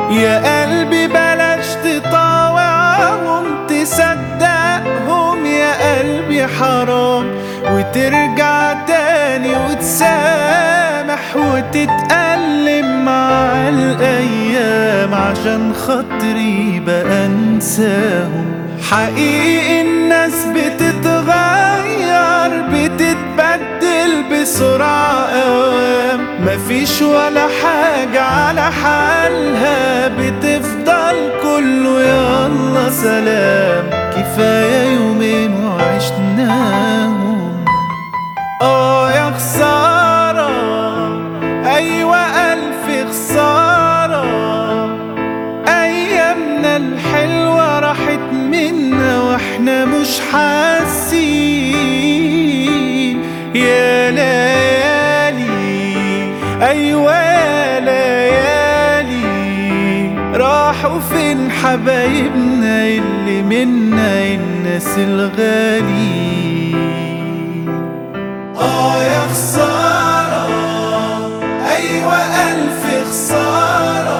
يا قلبي بلاش تطاوعهم تصدقهم يا قلبي حرام وترجع تاني وتسامح وتتألم مع الأيام عشان خاطري بقى انساهم حقيقي الناس بتتغير بتتبدل بسرعة أوام مفيش ولا حاجة على حالها بتفضل كله يلا سلام كفاية يومين وعشناهم اه يا خسارة أيوة ألف خسارة أيامنا الحلوة راحت منا واحنا مش حاسين يا ليالي أيوة يا ليالي راحوا فين حبايبنا اللي منا الناس الغالي آه يا خسارة أيوة ألف خسارة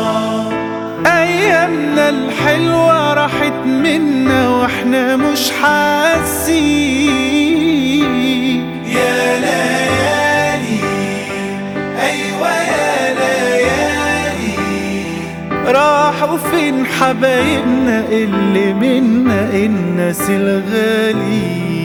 أيامنا الحلوة راحت منا وإحنا مش حاسين يا ليالي أيوة يا ليالي راحوا فين حبايبنا اللي منا الناس الغاليين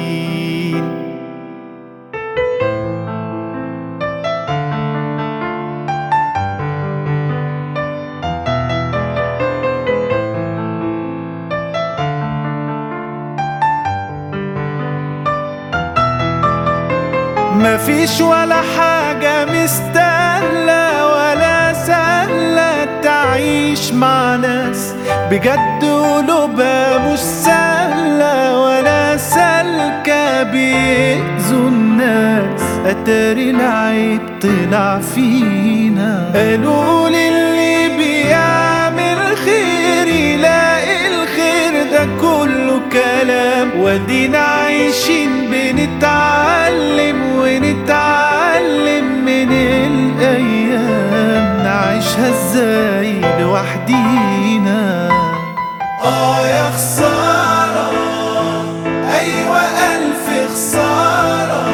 مفيش ولا حاجة مستاهلة ولا سهلة تعيش مع ناس بجد قلوبها مش سهلة ولا سالكة بيأذوا الناس أتاري العيب طلع فينا قالوا لي اللي بيعمل خير يلاقي الخير ده كله كلام ودينا عايشين بنتعلم ونتعلم من الأيام نعيشها ازاي لوحدينا آه يا خسارة أيوة ألف خسارة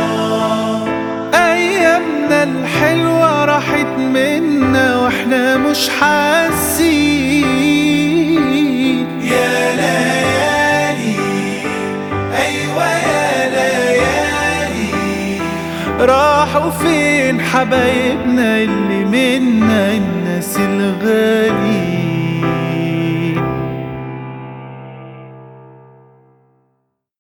أيامنا الحلوة راحت منا واحنا مش حاسين يا ليالي أيوة يا ليالي راحوا فين حبايبنا اللي منا الناس الغالي